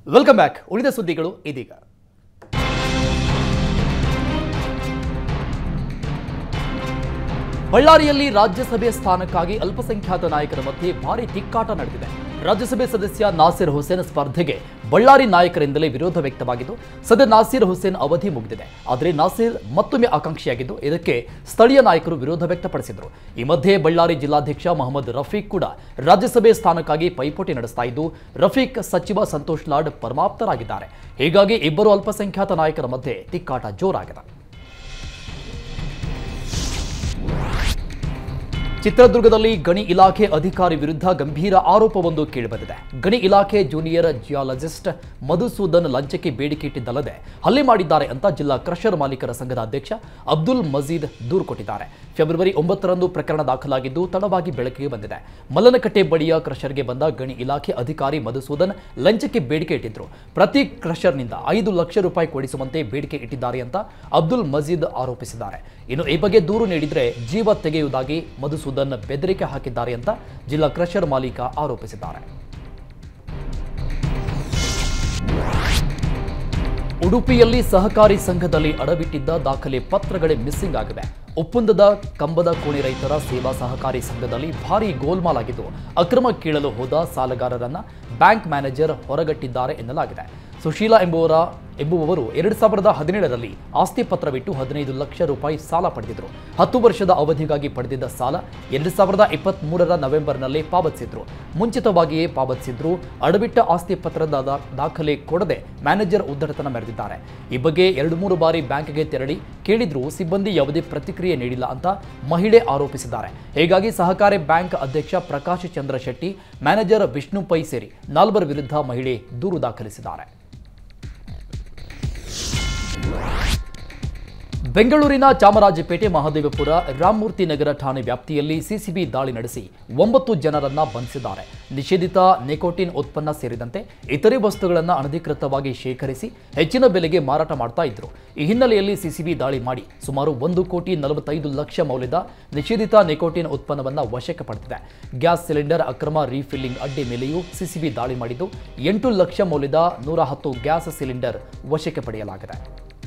welcome back ಉಳಿದ ಸುದ್ದಿಗಳು ಇದೀಗ ಬಳ್ಳಾರಿಯಲ್ಲಿ ರಾಜ್ಯಸಭೆ ಸ್ಥಾನಕ್ಕಾಗಿ ಅಲ್ಪಸಂಖ್ಯಾತ ನಾಯಕರ ಮಧ್ಯೆ ಭಾರಿ ತಿಕ್ಕಾಟ ನಡೆದಿದೆ ರಾಜ್ಯಸಭೆ ಸದಸ್ಯ ನಾಸಿರ್ ಹುಸೇನ್ ಸ್ಪರ್ಧೆಗೆ ಬಳ್ಳಾರಿ ನಾಯಕರಿಂದಲೇ ವಿರೋಧ ವ್ಯಕ್ತವಾಗಿದ್ದು ಸದ್ಯ ನಾಸಿರ್ ಹುಸೇನ್ ಅವಧಿ ಮುಗಿದಿದೆ ಆದರೆ ನಾಸಿರ್ ಮತ್ತೊಮ್ಮೆ ಆಕಾಂಕ್ಷಿಯಾಗಿದ್ದು ಇದಕ್ಕೆ ಸ್ಥಳೀಯ ನಾಯಕರು ವಿರೋಧ ವ್ಯಕ್ತಪಡಿಸಿದರು ಈ ಮಧ್ಯೆ ಬಳ್ಳಾರಿ ಜಿಲ್ಲಾಧ್ಯಕ್ಷ ಮೊಹಮ್ಮದ್ ರಫೀಕ್ ಕೂಡ ರಾಜ್ಯಸಭೆ ಸ್ಥಾನಕ್ಕಾಗಿ ಪೈಪೋಟಿ ನಡೆಸ್ತಾ ಇದ್ದು ರಫೀಕ್ ಸಚಿವ ಸಂತೋಷ್ ಲಾಡ್ ಪರಮಾಪ್ತರಾಗಿದ್ದಾರೆ ಹೀಗಾಗಿ ಇಬ್ಬರು ಅಲ್ಪಸಂಖ್ಯಾತ ನಾಯಕರ ಮಧ್ಯೆ ತಿಕ್ಕಾಟ ಜೋರಾಗಿದೆ ಚಿತ್ರದುರ್ಗದಲ್ಲಿ ಗಣಿ ಇಲಾಖೆ ಅಧಿಕಾರಿ ವಿರುದ್ಧ ಗಂಭೀರ ಆರೋಪವೊಂದು ಕೇಳಿಬಂದಿದೆ ಗಣಿ ಇಲಾಖೆ ಜೂನಿಯರ್ ಜಿಯಾಲಜಿಸ್ಟ್ ಮಧುಸೂದನ್ ಲಂಚಕ್ಕೆ ಬೇಡಿಕೆ ಇಟ್ಟಿದ್ದಲ್ಲದೆ ಹಲ್ಲೆ ಮಾಡಿದ್ದಾರೆ ಅಂತ ಜಿಲ್ಲಾ ಕ್ರಷರ್ ಮಾಲೀಕರ ಸಂಘದ ಅಧ್ಯಕ್ಷ ಅಬ್ದುಲ್ ಮಜೀದ್ ದೂರು ಕೊಟ್ಟಿದ್ದಾರೆ ಫೆಬ್ರವರಿ ಒಂಬತ್ತರಂದು ಪ್ರಕರಣ ದಾಖಲಾಗಿದ್ದು ತಡವಾಗಿ ಬೆಳಕಿಗೆ ಬಂದಿದೆ ಮಲ್ಲನಕಟ್ಟೆ ಬಳಿಯ ಕ್ರಷರ್ಗೆ ಬಂದ ಗಣಿ ಇಲಾಖೆ ಅಧಿಕಾರಿ ಮಧುಸೂದನ್ ಲಂಚಕ್ಕೆ ಬೇಡಿಕೆ ಇಟ್ಟಿದ್ರು ಪ್ರತಿ ಕ್ರಷರ್ನಿಂದ ಐದು ಲಕ್ಷ ರೂಪಾಯಿ ಕೊಡಿಸುವಂತೆ ಬೇಡಿಕೆ ಇಟ್ಟಿದ್ದಾರೆ ಅಂತ ಅಬ್ದುಲ್ ಮಜೀದ್ ಆರೋಪಿಸಿದ್ದಾರೆ ಇನ್ನು ಈ ಬಗ್ಗೆ ದೂರು ನೀಡಿದ್ರೆ ಜೀವ ತೆಗೆಯುವುದಾಗಿ ಮಧುಸೂದನ್ ಬೆದರಿಕೆ ಹಾಕಿದ್ದಾರೆ ಅಂತ ಜಿಲ್ಲಾ ಕ್ರಷರ್ ಮಾಲೀಕ ಆರೋಪಿಸಿದ್ದಾರೆ ಉಡುಪಿಯಲ್ಲಿ ಸಹಕಾರಿ ಸಂಘದಲ್ಲಿ ಅಡವಿಟ್ಟಿದ್ದ ದಾಖಲೆ ಪತ್ರಗಳೇ ಮಿಸ್ಸಿಂಗ್ ಆಗಿವೆ ಒಪ್ಪಂದದ ಕಂಬದ ಕೋಣೆ ರೈತರ ಸೇವಾ ಸಹಕಾರಿ ಸಂಘದಲ್ಲಿ ಭಾರೀ ಗೋಲ್ಮಾಲ್ ಆಗಿದ್ದು ಅಕ್ರಮ ಕೀಳಲು ಹೋದ ಸಾಲಗಾರರನ್ನ ಬ್ಯಾಂಕ್ ಮ್ಯಾನೇಜರ್ ಹೊರಗಟ್ಟಿದ್ದಾರೆ ಎನ್ನಲಾಗಿದೆ ಸುಶೀಲಾ ಎಂಬುವರ ಎಂಬುವವರು ಎರಡು ಸಾವಿರದ ಹದಿನೇಳರಲ್ಲಿ ಆಸ್ತಿ ಪತ್ರವಿಟ್ಟು ಹದಿನೈದು ಲಕ್ಷ ರೂಪಾಯಿ ಸಾಲ ಪಡೆದಿದ್ರು ಹತ್ತು ವರ್ಷದ ಅವಧಿಗಾಗಿ ಪಡೆದಿದ್ದ ಸಾಲ ಎರಡು ಸಾವಿರದ ಇಪ್ಪತ್ತ್ ಮೂರರ ನವೆಂಬರ್ನಲ್ಲೇ ಪಾವತಿಸಿದ್ರು ಮುಂಚಿತವಾಗಿಯೇ ಪಾವತಿಸಿದ್ರು ಅಡವಿಟ್ಟ ಆಸ್ತಿ ಪತ್ರದ ದಾ- ದಾಖಲೆ ಕೊಡದೆ ಮ್ಯಾನೇಜರ್ ಉದ್ದಟತನ ಮೆರೆದಿದ್ದಾರೆ ಈ ಬಗ್ಗೆ ಎರಡು ಮೂರು ಬಾರಿ ಬ್ಯಾಂಕ್ಗೆ ತೆರಳಿ ಕೇಳಿದ್ರೂ ಸಿಬ್ಬಂದಿ ಯಾವುದೇ ಪ್ರತಿಕ್ರಿಯೆ ನೀಡಿಲ್ಲ ಅಂತ ಮಹಿಳೆ ಆರೋಪಿಸಿದ್ದಾರೆ ಹೀಗಾಗಿ ಸಹಕಾರಿ ಬ್ಯಾಂಕ್ ಅಧ್ಯಕ್ಷ ಪ್ರಕಾಶ್ ಚಂದ್ರ ಶೆಟ್ಟಿ ಮ್ಯಾನೇಜರ್ ವಿಷ್ಣು ಪೈ ಸೇರಿ ನಾಲ್ವರ ವಿರುದ್ಧ ಮಹಿಳೆ ದೂರು ದಾಖಲಿಸಿದ್ದಾರೆ ಬೆಂಗಳೂರಿನ ಚಾಮರಾಜಪೇಟೆ ಮಹದೇವಪುರ ರಾಮಮೂರ್ತಿ ನಗರ ಠಾಣೆ ವ್ಯಾಪ್ತಿಯಲ್ಲಿ ಸಿಸಿಬಿ ದಾಳಿ ನಡೆಸಿ ಒಂಬತ್ತು ಜನರನ್ನ ಬಂಧಿಸಿದ್ದಾರೆ ನಿಷೇಧಿತ ನಿಕೋಟಿನ್ ಉತ್ಪನ್ನ ಸೇರಿದಂತೆ ಇತರೆ ವಸ್ತುಗಳನ್ನು ಅನಧಿಕೃತವಾಗಿ ಶೇಖರಿಸಿ ಹೆಚ್ಚಿನ ಬೆಲೆಗೆ ಮಾರಾಟ ಮಾಡ್ತಾ ಇದ್ರು ಈ ಹಿನ್ನೆಲೆಯಲ್ಲಿ ಸಿಸಿಬಿ ದಾಳಿ ಮಾಡಿ ಸುಮಾರು ಒಂದು ಕೋಟಿ ನಲವತ್ತೈದು ಲಕ್ಷ ಮೌಲ್ಯದ ನಿಷೇಧಿತ ನಿಕೋಟಿನ್ ಉತ್ಪನ್ನವನ್ನು ವಶಕ್ಕೆ ಪಡೆದಿದೆ ಗ್ಯಾಸ್ ಸಿಲಿಂಡರ್ ಅಕ್ರಮ ರೀಫಿಲ್ಲಿಂಗ್ ಅಡ್ಡೆ ಮೇಲೆಯೂ ಸಿಸಿಬಿ ದಾಳಿ ಮಾಡಿದ್ದು ಎಂಟು ಲಕ್ಷ ಮೌಲ್ಯದ ನೂರ ಹತ್ತು ಗ್ಯಾಸ್ ಸಿಲಿಂಡರ್ ವಶಕ್ಕೆ ಪಡೆಯಲಾಗಿದೆ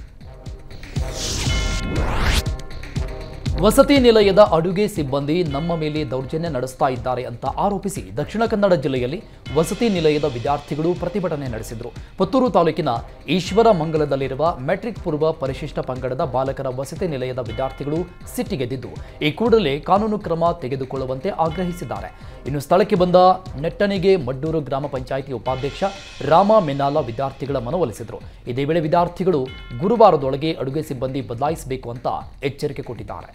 ವಸತಿ ನಿಲಯದ ಅಡುಗೆ ಸಿಬ್ಬಂದಿ ನಮ್ಮ ಮೇಲೆ ದೌರ್ಜನ್ಯ ನಡೆಸ್ತಾ ಇದ್ದಾರೆ ಅಂತ ಆರೋಪಿಸಿ ದಕ್ಷಿಣ ಕನ್ನಡ ಜಿಲ್ಲೆಯಲ್ಲಿ ವಸತಿ ನಿಲಯದ ವಿದ್ಯಾರ್ಥಿಗಳು ಪ್ರತಿಭಟನೆ ನಡೆಸಿದರು ಪುತ್ತೂರು ತಾಲೂಕಿನ ಈಶ್ವರ ಮಂಗಲದಲ್ಲಿರುವ ಮೆಟ್ರಿಕ್ ಪೂರ್ವ ಪರಿಶಿಷ್ಟ ಪಂಗಡದ ಬಾಲಕರ ವಸತಿ ನಿಲಯದ ವಿದ್ಯಾರ್ಥಿಗಳು ಸಿಟ್ಟಿಗೆದ್ದಿದ್ದು ಈ ಕೂಡಲೇ ಕಾನೂನು ಕ್ರಮ ತೆಗೆದುಕೊಳ್ಳುವಂತೆ ಆಗ್ರಹಿಸಿದ್ದಾರೆ ಇನ್ನು ಸ್ಥಳಕ್ಕೆ ಬಂದ ನೆಟ್ಟಣಿಗೆ ಮಡ್ಡೂರು ಗ್ರಾಮ ಪಂಚಾಯಿತಿ ಉಪಾಧ್ಯಕ್ಷ ರಾಮ ಮೆನ್ನಾಲ ವಿದ್ಯಾರ್ಥಿಗಳ ಮನವೊಲಿಸಿದರು ಇದೇ ವೇಳೆ ವಿದ್ಯಾರ್ಥಿಗಳು ಗುರುವಾರದೊಳಗೆ ಅಡುಗೆ ಸಿಬ್ಬಂದಿ ಬದಲಾಯಿಸಬೇಕು ಅಂತ ಎಚ್ಚರಿಕೆ ಕೊಟ್ಟಿದ್ದಾರೆ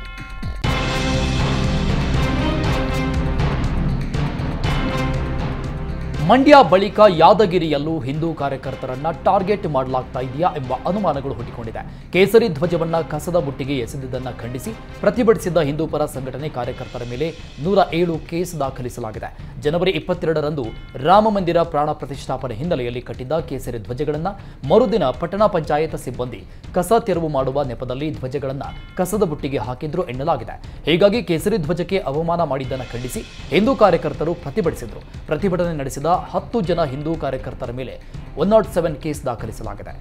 ಮಂಡ್ಯ ಬಳಿಕ ಯಾದಗಿರಿಯಲ್ಲೂ ಹಿಂದೂ ಕಾರ್ಯಕರ್ತರನ್ನ ಟಾರ್ಗೆಟ್ ಮಾಡಲಾಗ್ತಾ ಇದೆಯಾ ಎಂಬ ಅನುಮಾನಗಳು ಹುಟ್ಟಿಕೊಂಡಿದೆ ಕೇಸರಿ ಧ್ವಜವನ್ನ ಕಸದ ಬುಟ್ಟಿಗೆ ಎಸೆದಿದ್ದನ್ನ ಖಂಡಿಸಿ ಪ್ರತಿಭಟಿಸಿದ್ದ ಹಿಂದೂ ಪರ ಸಂಘಟನೆ ಕಾರ್ಯಕರ್ತರ ಮೇಲೆ ನೂರ ಏಳು ಕೇಸ್ ದಾಖಲಿಸಲಾಗಿದೆ ಜನವರಿ ಇಪ್ಪತ್ತೆರಡರಂದು ರಾಮ ಮಂದಿರ ಪ್ರಾಣ ಪ್ರತಿಷ್ಠಾಪನೆ ಹಿನ್ನೆಲೆಯಲ್ಲಿ ಕಟ್ಟಿದ್ದ ಕೇಸರಿ ಧ್ವಜಗಳನ್ನ ಮರುದಿನ ಪಟ್ಟಣ ಪಂಚಾಯತ್ ಸಿಬ್ಬಂದಿ ಕಸ ತೆರವು ಮಾಡುವ ನೆಪದಲ್ಲಿ ಧ್ವಜಗಳನ್ನ ಕಸದ ಬುಟ್ಟಿಗೆ ಹಾಕಿದ್ರು ಎನ್ನಲಾಗಿದೆ ಹೀಗಾಗಿ ಕೇಸರಿ ಧ್ವಜಕ್ಕೆ ಅವಮಾನ ಮಾಡಿದ್ದನ್ನು ಖಂಡಿಸಿ ಹಿಂದೂ ಕಾರ್ಯಕರ್ತರು ಪ್ರತಿಭಟಿಸಿದರು ಪ್ರತಿಭಟನೆ ನಡೆಸಿದ ಹತ್ತು ಜನ ಹಿಂದೂ ಕಾರ್ಯಕರ್ತರ ಮೇಲೆ ಒನ್ ನಾಟ್ ಸೆವೆನ್ ಕೇಸ್ ದಾಖಲಿಸಲಾಗಿದೆ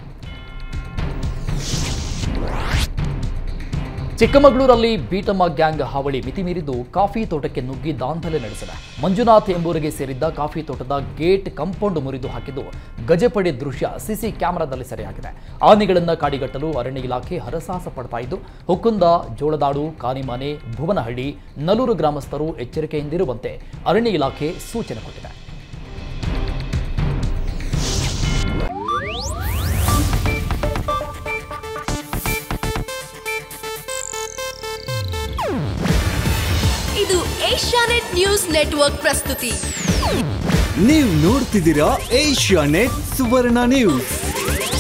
ಚಿಕ್ಕಮಗಳೂರಲ್ಲಿ ಬೀಟಮ್ಮ ಗ್ಯಾಂಗ್ ಹಾವಳಿ ಮಿತಿಮೀರಿದ್ದು ಕಾಫಿ ತೋಟಕ್ಕೆ ನುಗ್ಗಿ ದಾಂಧಲೆ ನಡೆಸಿದೆ ಮಂಜುನಾಥ್ ಎಂಬುವರಿಗೆ ಸೇರಿದ್ದ ಕಾಫಿ ತೋಟದ ಗೇಟ್ ಕಂಪೌಂಡ್ ಮುರಿದು ಹಾಕಿದ್ದು ಗಜಪಡೆ ದೃಶ್ಯ ಸಿಸಿ ಕ್ಯಾಮೆರಾದಲ್ಲಿ ಸೆರೆಯಾಗಿದೆ ಆನೆಗಳನ್ನು ಕಾಡಿಗಟ್ಟಲು ಅರಣ್ಯ ಇಲಾಖೆ ಹರಸಾಹಸ ಪಡ್ತಾ ಇದ್ದು ಹುಕ್ಕುಂದ ಜೋಳದಾಡು ಕಾನಿಮನೆ ಭುವನಹಳ್ಳಿ ನಲೂರು ಗ್ರಾಮಸ್ಥರು ಎಚ್ಚರಿಕೆಯಿಂದಿರುವಂತೆ ಅರಣ್ಯ ಇಲಾಖೆ ಸೂಚನೆ ಕೊಟ್ಟಿದೆ ಇದು ಏಷ್ಯಾನೆಟ್ ನ್ಯೂಸ್ ನೆಟ್ವರ್ಕ್ ಪ್ರಸ್ತುತಿ ನೀವು ನೋಡ್ತಿದ್ದೀರಾ ಏಷ್ಯಾ ನೆಟ್ ಸುವರ್ಣ ನ್ಯೂಸ್